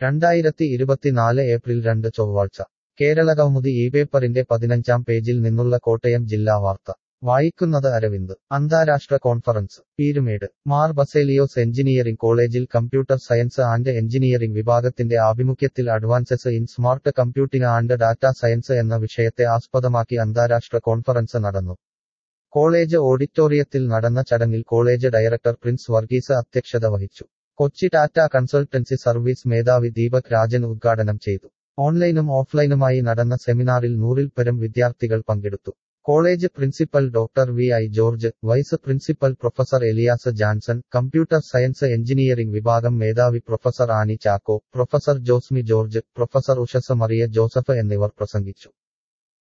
രണ്ടായിരത്തി ഇരുപത്തിനാല് ഏപ്രിൽ രണ്ട് ചൊവ്വാഴ്ച കേരളകൗമുദി ഈ പേപ്പറിന്റെ പതിനഞ്ചാം പേജിൽ നിന്നുള്ള കോട്ടയം ജില്ലാ വാർത്ത വായിക്കുന്നത് അരവിന്ദ് അന്താരാഷ്ട്ര കോൺഫറൻസ് പീരുമേട് മാർ ബസേലിയോസ് എഞ്ചിനീയറിംഗ് കോളേജിൽ കമ്പ്യൂട്ടർ സയൻസ് ആൻഡ് എഞ്ചിനീയറിംഗ് വിഭാഗത്തിന്റെ ആഭിമുഖ്യത്തിൽ advances in smart computing and data science എന്ന വിഷയത്തെ ആസ്പദമാക്കി അന്താരാഷ്ട്ര കോൺഫറൻസ് നടന്നു കോളേജ് ഓഡിറ്റോറിയത്തിൽ നടന്ന ചടങ്ങിൽ കോളേജ് ഡയറക്ടർ പ്രിൻസ് വർഗീസ് അധ്യക്ഷത വഹിച്ചു കൊച്ചി ടാറ്റ കൺസൾട്ടൻസി സർവീസ് മേധാവി ദീപക് രാജൻ ഉദ്ഘാടനം ചെയ്തു ഓൺലൈനും ഓഫ്ലൈനുമായി നടന്ന സെമിനാറിൽ നൂറിൽ പരം വിദ്യാർത്ഥികൾ പങ്കെടുത്തു college principal doctor V I George vice principal professor Elias Janson computer science engineering വിഭാഗം മേധാവി professor Annie Chacko professor Josmi George professor Ushas Maria Joseph എന്നിവർ പ്രസംഗിച്ചു